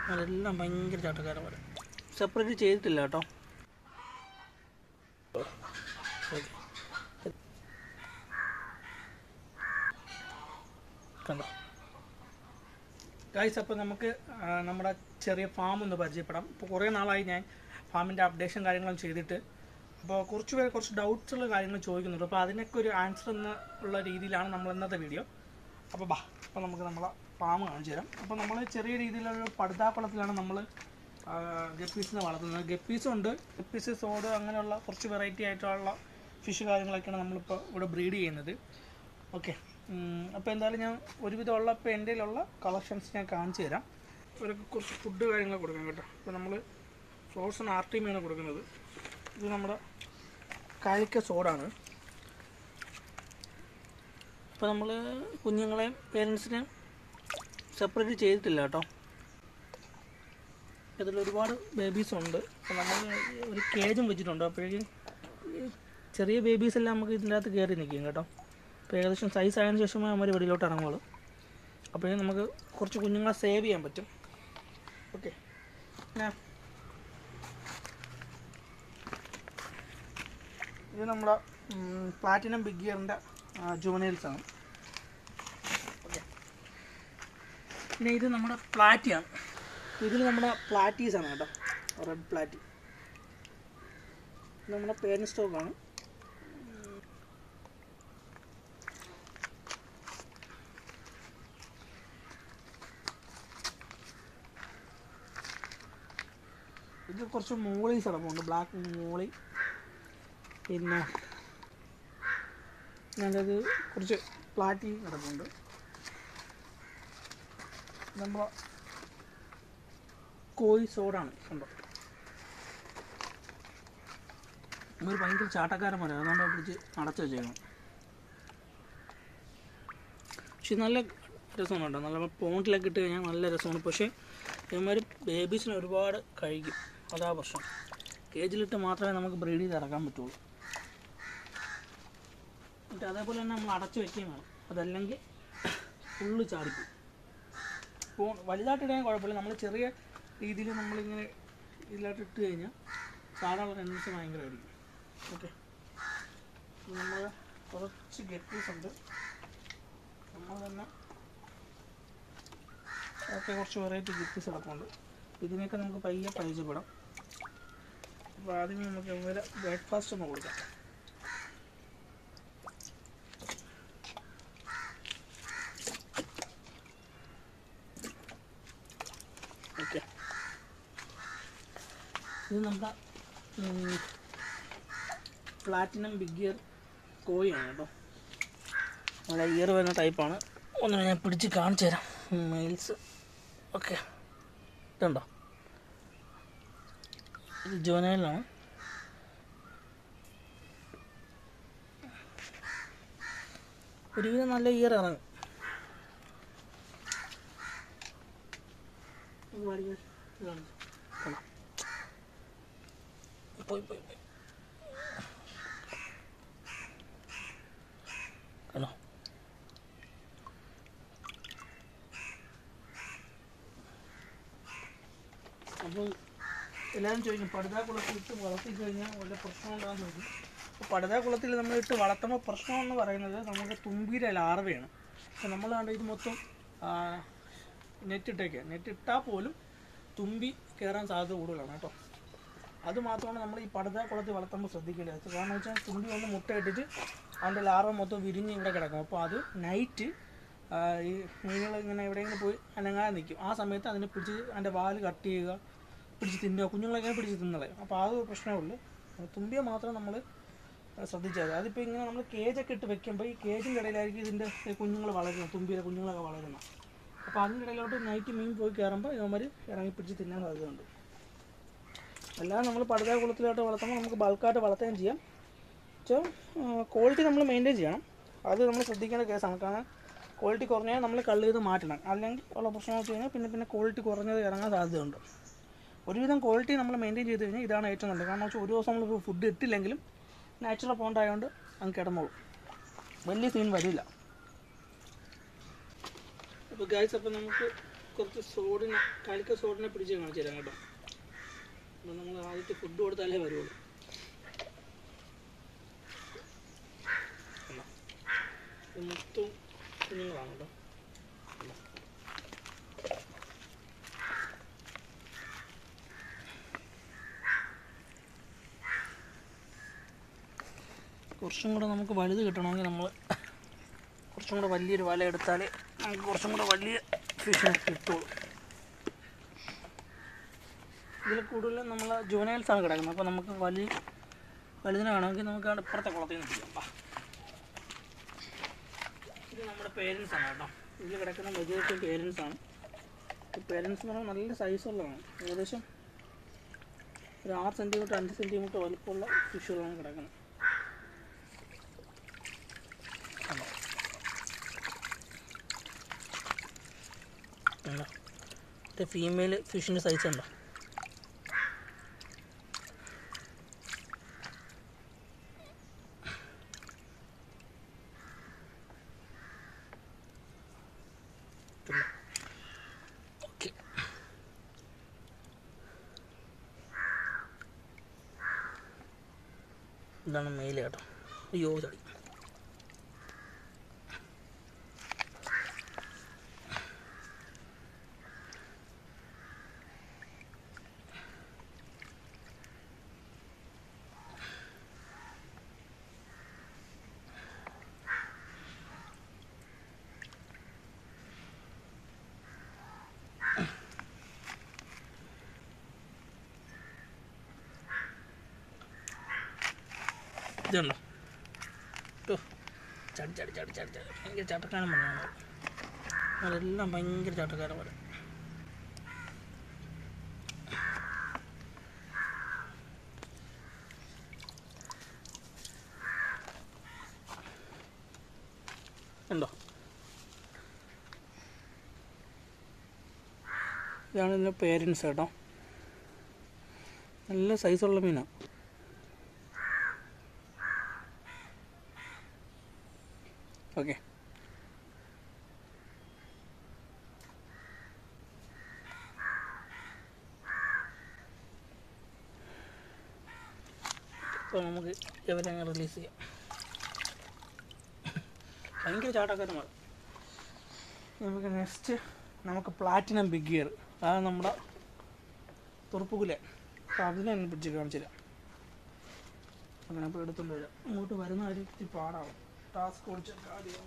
അതെല്ലാം ഭയങ്കര ചാട്ടക്കാരൻ പോലെ സെപ്പറേറ്റ് ചെയ്തിട്ടില്ല കേട്ടോ ഓക്കെ കണ്ടോ ഗൈസ് അപ്പോൾ നമുക്ക് ആ, നമ്മുടെ ചെറിയ ഫാം ഒന്ന് പരിചയപ്പെടാം ഇപ്പോൾ കുറേ നാളായി ഞാൻ ഫാമിൻ്റെ അപ്ഡേഷൻ കാര്യങ്ങളും ചെയ്തിട്ട് അപ്പോൾ കുറച്ച് പേര് കുറച്ച് ഡൗട്ട്സ് ഉള്ള കാര്യങ്ങൾ ചോദിക്കുന്നുണ്ട് അപ്പോൾ അതിനൊക്കെ ഒരു ആൻസർ എന്ന ഉള്ള രീതിയിലാണ് നമ്മൾ ഇന്നത്തെ വീഡിയോ അപ്പോൾ ബാ അപ്പോൾ നമുക്ക് നമ്മളെ ഫാം കാണിച്ചു തരാം അപ്പോൾ നമ്മൾ ചെറിയ രീതിയിലുള്ള പടുതാക്കുളത്തിലാണ് നമ്മൾ ഗപ്പീസിനെ വളർത്തുന്നത് ഗപ്പീസും ഉണ്ട് ഗപ്പീസ് സോഡ് അങ്ങനെയുള്ള കുറച്ച് വെറൈറ്റി ആയിട്ടുള്ള ഫിഷ് കാര്യങ്ങളൊക്കെയാണ് നമ്മളിപ്പോൾ ഇവിടെ ബ്രീഡ് ചെയ്യുന്നത് ഓക്കെ അപ്പോൾ എന്തായാലും ഞാൻ ഒരുവിധമുള്ള ഇപ്പോൾ എൻ്റെ കയ്യിലുള്ള കളക്ഷൻസ് ഞാൻ കാണിച്ചു തരാം ഇവർക്ക് കുറച്ച് ഫുഡ് കാര്യങ്ങൾ കൊടുക്കാം കേട്ടോ ഇപ്പോൾ നമ്മൾ ഫ്രോസൺ ആർട്ടിമിയാണ് കൊടുക്കുന്നത് ഇത് നമ്മുടെ കാലിക്ക സോഡാണ് ഇപ്പോൾ നമ്മൾ കുഞ്ഞുങ്ങളെയും പേരൻസിനെയും സെപ്പറേറ്റ് ചെയ്തിട്ടില്ല കേട്ടോ ഇതിൽ ഒരുപാട് ബേബീസ് ഉണ്ട് അപ്പോൾ നമ്മൾ ഒരു കേജും വെച്ചിട്ടുണ്ട് അപ്പോഴേക്കും ഈ ചെറിയ ബേബീസ് എല്ലാം നമുക്ക് ഇതിൻ്റെ അകത്ത് കയറി നിൽക്കും കേട്ടോ അപ്പോൾ ഏകദേശം സൈസ് ആയതിനു ശേഷമേ അവർ വെളിയിലോട്ട് ഇറങ്ങുള്ളൂ അപ്പോഴേ നമുക്ക് കുറച്ച് കുഞ്ഞുങ്ങളെ സേവ് ചെയ്യാൻ പറ്റും ഓക്കെ പിന്നെ ഇത് നമ്മുടെ പ്ലാറ്റിനം ബിഗ് ഗിയറിൻ്റെ ജുവനൈൽസ് ആണ് ഓക്കെ പിന്നെ ഇത് നമ്മുടെ പ്ലാറ്റിയാണ് ഇതിൽ നമ്മുടെ പ്ലാറ്റീസ് ആണ് കേട്ടോ റെഡ് പ്ലാറ്റി ഇത് നമ്മുടെ പേരൻ സ്റ്റോക്കാണ് ഇത് കുറച്ച് മോളീസ് അടക്കമുണ്ട് ബ്ലാക്ക് മോളി പിന്നെ നല്ലത് കുറച്ച് പ്ലാറ്റി കിടപ്പുണ്ട് നമ്മൾ കോഴി സോഡാണ് കണ്ടോ ഒരു ഭയങ്കര ചാട്ടക്കാരൻ പോലെ അതുകൊണ്ട് പിടിച്ച് അടച്ചു വെച്ചേക്കണം പക്ഷെ നല്ല രസമാണ് കേട്ടോ നല്ല പോണ്ടിലൊക്കെ ഇട്ട് കഴിഞ്ഞാൽ നല്ല രസമാണ് പക്ഷേ ഇവന്മാർ ബേബീസിനെ ഒരുപാട് കഴിക്കും അതാ പ്രശ്നം കേജിലിട്ട് മാത്രമേ നമുക്ക് ബ്രീഡ് ചെയ്ത് ഇറക്കാൻ പറ്റുള്ളൂ എന്നിട്ട് അതേപോലെ തന്നെ നമ്മൾ അടച്ചു വെക്കുകയും വേണം അതല്ലെങ്കിൽ ഫുള്ള് ചാടിക്കും ഇപ്പോൾ വലുതായിട്ട് ഇടാൻ കുഴപ്പമില്ല നമ്മൾ ചെറിയ രീതിയിൽ നമ്മളിങ്ങനെ ഇതിലായിട്ട് ഇട്ട് കഴിഞ്ഞാൽ ചാടാനുള്ള ടെൻഡൻസി ഭയങ്കരമായിരിക്കും ഓക്കെ നമ്മൾ കുറച്ച് ഗപ്പീസ് ഉണ്ട് നമ്മൾ തന്നെ ഒക്കെ കുറച്ച് വെറൈറ്റി ഗപ്പീസ് കിടപ്പുണ്ട് ഇതിനെയൊക്കെ നമുക്ക് പയ്യെ പരിചയപ്പെടാം അപ്പോൾ ആദ്യം നമുക്ക് ഇവരെ ബ്രേക്ക്ഫാസ്റ്റ് ഒന്ന് കൊടുക്കാം ഓക്കെ ഇത് നമ്മുടെ പ്ലാറ്റിനം ബിഗ് ഇയർ കോഴിയാണ് കേട്ടോ നല്ല ഇയർ വരുന്ന ടൈപ്പാണ് ഒന്നിനെ ഞാൻ പിടിച്ച് കാണിച്ചു തരാം മെയിൽസ് ഓക്കെ ഇതുണ്ടോ ഇത് ജോനയിലാണ് ഒരുവിധം നല്ല ഇയർ ഇറങ്ങും ഇത് വാടിക്കാൻ ഇതാണ്. കൊള്ളാം. പോയി പോയി പോയി കണ്ടോ അപ്പോൾ എല്ലാവരും ചോദിക്കും പടുതാ കുളത്തിൽ ഇട്ട് വളർത്തി കഴിഞ്ഞാൽ വല്ല പ്രശ്നമുണ്ടാകുന്ന ചോദിക്കും അപ്പോൾ പടുതാ കുളത്തിൽ നമ്മൾ ഇട്ട് വളർത്തുമ്പോൾ പ്രശ്നം എന്ന് പറയുന്നത് നമുക്ക് തുമ്പിയുടെ ലാർവയാണ് അപ്പോൾ നമ്മൾ കണ്ട ഇത് മൊത്തം നെറ്റ് ഇട്ടേക്കുക നെറ്റ് ഇട്ടാൽ പോലും തുമ്പി കയറാൻ സാധ്യത കൂടുതലാണ് കേട്ടോ അത് മാത്രമാണ് നമ്മൾ ഈ പടുതാ കുളത്തിൽ വളർത്തുമ്പോൾ ശ്രദ്ധിക്കേണ്ടത് കാരണം വെച്ചാൽ തുമ്പി ഒന്ന് മുട്ടയിട്ടിട്ട് അതിൻ്റെ ലാർവ മൊത്തം വിരിഞ്ഞ് ഇവിടെ കിടക്കും അപ്പോൾ അത് നൈറ്റ് ഈ മീനുകൾ ഇങ്ങനെ എവിടെയെങ്കിലും പോയി അനങ്ങാതെ നിൽക്കും ആ സമയത്ത് അതിനെ പിടിച്ച് അതിൻ്റെ വാല് കട്ട് ചെയ്യുക പിടിച്ച് തിന്നുക കുഞ്ഞുങ്ങളൊക്കെ പിടിച്ച് തിന്നളെ അപ്പോൾ ആ ഒരു പ്രശ്നമേ ഉള്ളൂ അപ്പോൾ തുമ്പിയെ മാത്രം നമ്മൾ ശ്രദ്ധിച്ചാൽ മതി അതിപ്പോൾ ഇങ്ങനെ നമ്മൾ കേജൊക്കെ ഇട്ട് വെക്കുമ്പോൾ ഈ കേജിൻ്റെ ഇടയിലായിരിക്കും ഇതിൻ്റെ കുഞ്ഞുങ്ങൾ വളരുന്നത് തുമ്പിയുടെ കുഞ്ഞുങ്ങളൊക്കെ വളരുന്നത് അപ്പോൾ അതിൻ്റെ ഇടയിലോട്ട് നൈറ്റ് മീൻ പോയി കയറുമ്പോൾ ഇവന്മാർ ഇറങ്ങി പിടിച്ച് തിന്നാൻ സാധ്യതയുണ്ട് അല്ലാതെ നമ്മൾ പടുതാ കുളത്തിലോട്ട് വളർത്തുമ്പോൾ നമുക്ക് ബൾക്കായിട്ട് വളർത്തുകയും ചെയ്യാം പക്ഷേ ക്വാളിറ്റി നമ്മൾ മെയിൻറ്റെയിൻ ചെയ്യണം അത് നമ്മൾ ശ്രദ്ധിക്കേണ്ട കേസാണ് കാരണം ക്വാളിറ്റി കുറഞ്ഞാൽ നമ്മൾ കള്ള് ചെയ്ത് മാറ്റണം അല്ലെങ്കിൽ ഉള്ള പ്രശ്നം വെച്ച് കഴിഞ്ഞാൽ പിന്നെ പിന്നെ ക്വാളിറ്റി കുറഞ്ഞത് ഇറങ്ങാൻ സാധ്യതയുണ്ട് ഒരുവിധം ക്വാളിറ്റി നമ്മൾ മെയിൻറ്റെയിൻ ചെയ്ത് കഴിഞ്ഞാൽ ഇതാണ് ഏറ്റവും നല്ലത് കാരണം വെച്ചാൽ ഒരു ദിവസം നമ്മൾ ഫുഡ് ഇട്ടില്ലെങ്കിലും നാച്ചുറൽ പോണ്ട് ആയതുകൊണ്ട് അങ്ങ് കിടന്നോളും വലിയ സീൻ വരില്ല അപ്പോൾ ഗൈസ് അപ്പോൾ നമുക്ക് കുറച്ച് സോഡിനെ കലിക്ക സോഡിനെ പിടിച്ച് കാണിച്ചു തരാം കേട്ടോ അപ്പം നമ്മൾ ആദ്യത്തെ ഫുഡ് കൊടുത്താലേ വരുള്ളൂ കണ്ടോ? ഇത് മൊത്തം കുഞ്ഞുങ്ങളാണ് കേട്ടോ കണ്ടോ? കുറച്ചും കൂടെ നമുക്ക് വലുത് കിട്ടണമെങ്കിൽ നമ്മൾ കുറച്ചും കൂടെ വലിയൊരു വല എടുത്താലേ നമുക്ക് കുറച്ചും കൂടെ വലിയ ഫിഷിനെ കിട്ടുള്ളൂ ഇതിൽ കൂടുതലും നമ്മൾ ജൂനൈൽസ് ആണ് കിടക്കുന്നത് അപ്പോൾ നമുക്ക് വലിയ വലുതിനെ വേണമെങ്കിൽ നമുക്ക് അവിടെ ഇപ്പുറത്തെ കുളത്തിൽ നിന്ന് പിടിക്കാം വാ. ഇത് നമ്മുടെ പേരൻസ് ആണ് കേട്ടോ ഇതിൽ കിടക്കുന്ന മെജോറിറ്റി പേരൻസ് ആണ് ഈ പേരൻസ് എന്ന് പറഞ്ഞാൽ നല്ല സൈസുള്ളതാണ് ഏകദേശം ഒരു ആറ് സെൻറ്റിമീറ്റർ അഞ്ച് സെൻറ്റിമീറ്റർ വലുപ്പമുള്ള ഫിഷുകളാണ് കിടക്കുന്നത് കണ്ടോ കണ്ടോ ഇത് ഫീമെയിൽ ഫിഷിൻ്റെ സൈസ് ഉണ്ടോ ഓക്കെ ഇതാണ് മെയിൽ കേട്ടോ അയ്യോ ചടി ഇതുണ്ടോ ട്ടോ. ചടി ചടി ചടി ചടി ചടി ഭയങ്കര ചട്ടക്കാരൻ പറയാം അതെല്ലാം ഭയങ്കര ചട്ടക്കാരൻ പറയാം ഉണ്ടോ ഇതാണ് ഇതിൻ്റെ പേരൻസ് കേട്ടോ നല്ല സൈസുള്ള മീനാണ് ഓക്കെ അപ്പോൾ നമുക്ക് ഇവരെ അങ്ങ് റിലീസ് ചെയ്യാം ഭയങ്കര ചാട്ടക്കാരന്മാർ നമുക്ക് നെക്സ്റ്റ് നമുക്ക് പ്ലാറ്റിനം ബിഗ് ഗിയർ അതാണ് നമ്മുടെ തുറപ്പുകുല അപ്പോൾ അതിനെ ഒന്ന് പിടിച്ച് കാണിച്ചു തരാം അങ്ങനെ അപ്പോൾ എടുത്തുകൊണ്ട് വരാം ഇങ്ങോട്ട് വരുന്ന ഒരു ഇത്തിരി പാടാവും ടാസ്ക് ഓടിച്ചൊക്കെ ആദ്യം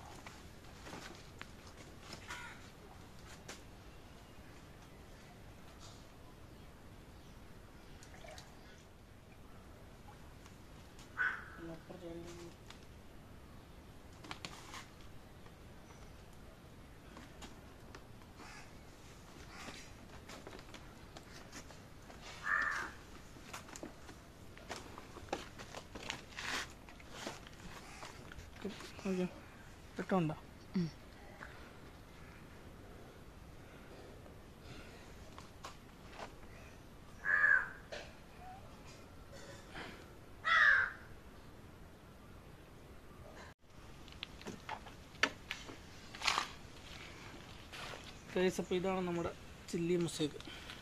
ഓക്കെ കിട്ടുന്നുണ്ടോ ഗൈസ് അപ്പോൾ ഇതാണ് നമ്മുടെ ചില്ലി മുസേക്ക്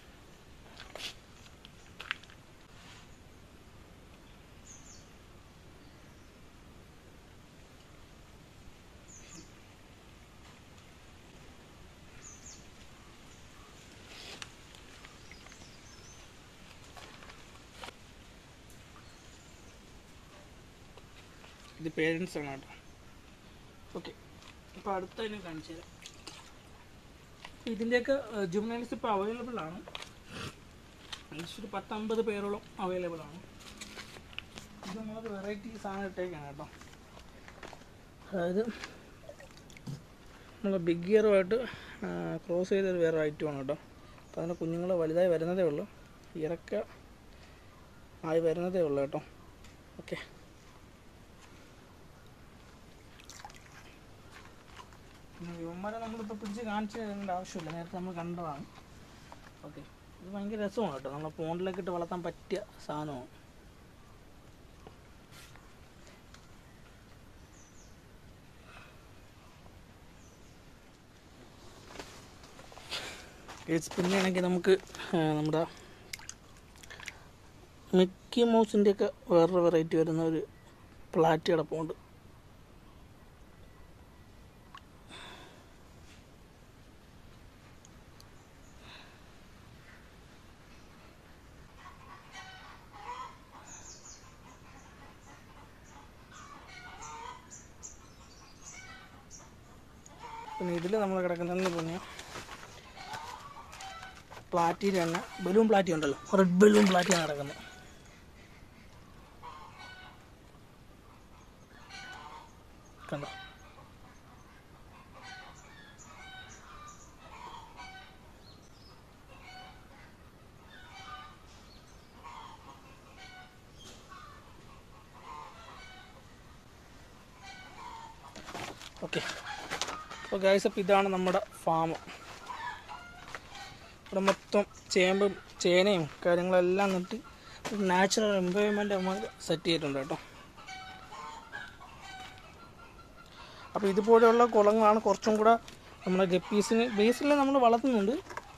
ഇത് പേരൻസ് ആണ് കേട്ടോ ഓക്കെ അപ്പോൾ അടുത്ത ഇനി കാണിച്ചു തരാം ഇതിൻ്റെയൊക്കെ ജുമിനൈൽസ് ഇപ്പോൾ അവൈലബിൾ ആണ് ഏകദേശം ഒരു പത്തമ്പത് പേരോളം അവൈലബിൾ ആണ് ഇത് നമുക്ക് വെറൈറ്റി സാധനം ഇട്ടേക്കാണ് കേട്ടോ അതായത് നമ്മൾ ബിഗ് ഗിയറുമായിട്ട് ക്രോസ് ചെയ്തൊരു വേറെ ഐറ്റമാണ് കേട്ടോ അപ്പോൾ അതിൻ്റെ കുഞ്ഞുങ്ങൾ വലുതായി വരുന്നതേ ഉള്ളൂ ഇറക്ക ആയി വരുന്നതേ ഉള്ളൂ കേട്ടോ ഓക്കെ പിന്നെ ഇവന്മാരെ നമ്മളിപ്പോൾ പിടിച്ച് കാണിച്ച് തരേണ്ട ആവശ്യമില്ല നേരത്തെ നമ്മൾ കണ്ടതാണ് ഓക്കെ ഇത് ഭയങ്കര രസമാണ് കേട്ടോ നമ്മളെ ഫോണിലേക്ക് ഇട്ട് വളർത്താൻ പറ്റിയ സാധനമാണ് ഗൈസ് പിന്നെയാണെങ്കിൽ നമുക്ക് ആ, നമ്മുടെ മിക്കി മൗസിൻ്റെയൊക്കെ വേറൊരു വെറൈറ്റി വരുന്ന ഒരു പ്ലാറ്റ് കിടപ്പുണ്ട് പിന്നെ ഇതിൽ നമ്മൾ കിടക്കുന്നതെന്ന് പറഞ്ഞാൽ പ്ലാറ്റിയിൽ തന്നെ ബലൂൺ പ്ലാറ്റി ഉണ്ടല്ലോ റെഡ് ബലൂൺ പ്ലാറ്റിയാണ് കിടക്കുന്നത് കണ്ടോ ഓക്കെ അപ്പോൾ ഗായ്സ് അപ്പോൾ ഇതാണ് നമ്മുടെ ഫാം ഇവിടെ മൊത്തം ചേമ്പും ചേനയും കാര്യങ്ങളെല്ലാം നട്ട് ഒരു നാച്ചുറൽ എൻവയോൺമെൻറ്റ് നമ്മൾ സെറ്റ് ചെയ്തിട്ടുണ്ട് കേട്ടോ അപ്പോൾ ഇതുപോലെയുള്ള കുളങ്ങളാണ് കുറച്ചും കൂടെ നമ്മുടെ ഗപ്പീസിന് ബേസിൽ നമ്മൾ വളർത്തുന്നുണ്ട്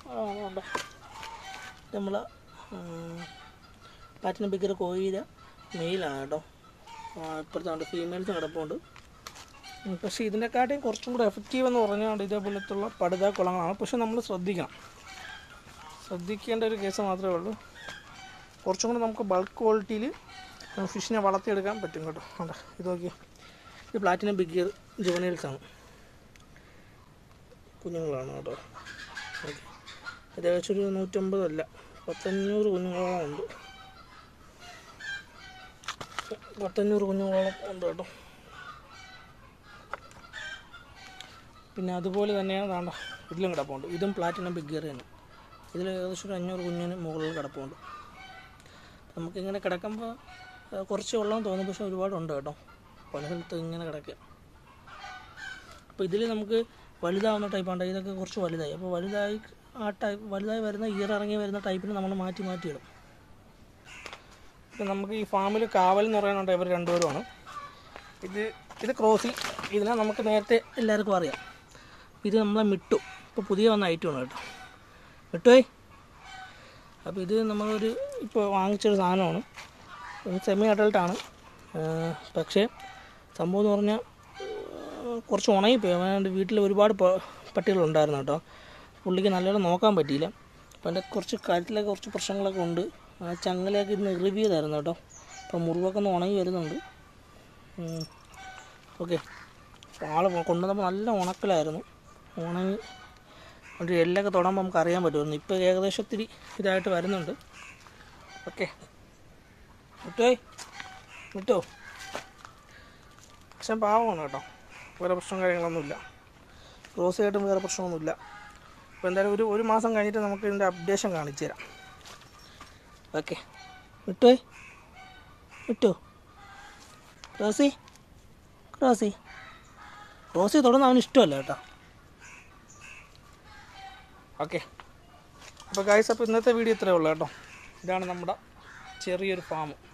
നമ്മൾ പാറ്റിന് ബിഗർ കോയില മെയിലാണ് കേട്ടോ ഇപ്പോഴത്തെ ഫീമെയിൽസ് കിടപ്പുണ്ട് ഉം, പക്ഷേ ഇതിനെക്കാട്ടിയും കുറച്ചും കൂടെ എഫക്റ്റീവ് എന്ന് പറഞ്ഞാൽ ഇതേപോലത്തുള്ള പടുത കുളങ്ങളാണ് പക്ഷെ നമ്മൾ ശ്രദ്ധിക്കണം ശ്രദ്ധിക്കേണ്ട ഒരു കേസ് മാത്രമേ ഉള്ളൂ കുറച്ചും കൂടെ നമുക്ക് ബൾക്ക് ക്വാളിറ്റിയിൽ ഫിഷിനെ വളർത്തിയെടുക്കാൻ പറ്റും കേട്ടോ കണ്ടോ ഇത് നോക്കി ഇത് പ്ലാറ്റിനം ബിഗ് ഇയർ ജുവനൈൽസ് ആണ് കുഞ്ഞുങ്ങളാണ് കേട്ടോ ഓക്കെ ഏകദേശം ഒരു നൂറ്റമ്പതല്ല പത്തഞ്ഞൂറ് കുഞ്ഞുങ്ങളോളം ഉണ്ട് പത്തഞ്ഞൂറ് കുഞ്ഞുങ്ങളോളം ഉണ്ട് കേട്ടോ പിന്നെ അതുപോലെ തന്നെയാണ് താണ്ട ഇതിലും കിടപ്പുണ്ട് ഇതും പ്ലാറ്റിനം ബിഗ് ഇയർ തന്നെ ഇതിൽ ഏകദേശം ഒരു അഞ്ഞൂറ് കുഞ്ഞിന് മുകളിൽ കിടപ്പുണ്ട് നമുക്കിങ്ങനെ കിടക്കുമ്പോൾ ആ, കുറച്ച് വെള്ളം തോന്നും പക്ഷെ ഒരുപാടുണ്ട് കേട്ടോ പല സ്ഥലത്ത് ഇങ്ങനെ കിടക്കുക അപ്പോൾ ഇതിൽ നമുക്ക് വലുതാവുന്ന ടൈപ്പാണ് ഇതൊക്കെ കുറച്ച് വലുതായി അപ്പോൾ വലുതായി ആ ടൈപ്പ് വലുതായി വരുന്ന ഇയർ ഇറങ്ങി വരുന്ന ടൈപ്പിന് നമ്മൾ മാറ്റി മാറ്റി ഇടും ഇപ്പം നമുക്ക് ഈ ഫാമിൽ കാവൽ എന്ന് പറയുന്നുണ്ട് ഇവർ രണ്ടുപേരുമാണ് ഇത് ഇത് ക്രോസി ഇതിനെ നമുക്ക് നേരത്തെ എല്ലാവർക്കും അറിയാം ഇത് നമ്മളെ മിട്ടു ഇപ്പോൾ പുതിയ വന്ന ഐറ്റമാണ് കേട്ടോ മിട്ടുവേ അപ്പോൾ ഇത് നമ്മളൊരു ഇപ്പോൾ വാങ്ങിച്ചൊരു സാധനമാണ് സെമി അഡൾട്ടാണ് പക്ഷേ സംഭവം എന്ന് പറഞ്ഞാൽ ഏഹ്, കുറച്ച് ഉണങ്ങിപ്പോയി അവൻ്റെ വീട്ടിൽ ഒരുപാട് പ- പട്ടികളുണ്ടായിരുന്നു കേട്ടോ പുള്ളിക്ക് നല്ലോണം നോക്കാൻ പറ്റിയില്ല അപ്പോൾ എൻ്റെ കുറച്ച് കാര്യത്തിലൊക്കെ കുറച്ച് പ്രശ്നങ്ങളൊക്കെ ഉണ്ട് ആ ചങ്ങലയൊക്കെ ഇന്ന് റിവ്യൂ ചെയ്തായിരുന്നു കേട്ടോ അപ്പോൾ മുറിവൊക്കെ ഒന്ന് ഉണങ്ങി വരുന്നുണ്ട് ഓക്കെ ആൾ കൊണ്ടുവന്നപ്പോൾ നല്ല ഉണക്കലായിരുന്നു ഉണങ്ങി ഒരു എല്ലൊക്കെ തൊടുമ്പോൾ നമുക്ക് അറിയാൻ പറ്റുമായിരുന്നു ഇപ്പോൾ ഏകദേശം ഇത്തിരി ഇതായിട്ട് വരുന്നുണ്ട് ഓക്കെ വിട്ടോ വിട്ടോ പക്ഷെ പാവമാണ് കേട്ടോ വേറെ പ്രശ്നം കാര്യങ്ങളൊന്നുമില്ല ക്രോസ് ആയിട്ടും വേറെ പ്രശ്നമൊന്നുമില്ല അപ്പോൾ എന്തായാലും ഒരു ഒരു മാസം കഴിഞ്ഞിട്ട് നമുക്ക് ഇതിൻ്റെ അപ്ഡേഷൻ കാണിച്ചു തരാം ഓക്കെ വിട്ടോ വിട്ടോ ക്രോസി ക്രോസി ക്രോസി തൊടുന്ന അവന് ഇഷ്ടമല്ല കേട്ടോ ഓക്കെ അപ്പോൾ ഗായ്സ് അപ്പോൾ ഇന്നത്തെ വീഡിയോ ഇത്രയേ ഉള്ളൂ കേട്ടോ ഇതാണ് നമ്മുടെ ചെറിയൊരു ഫാം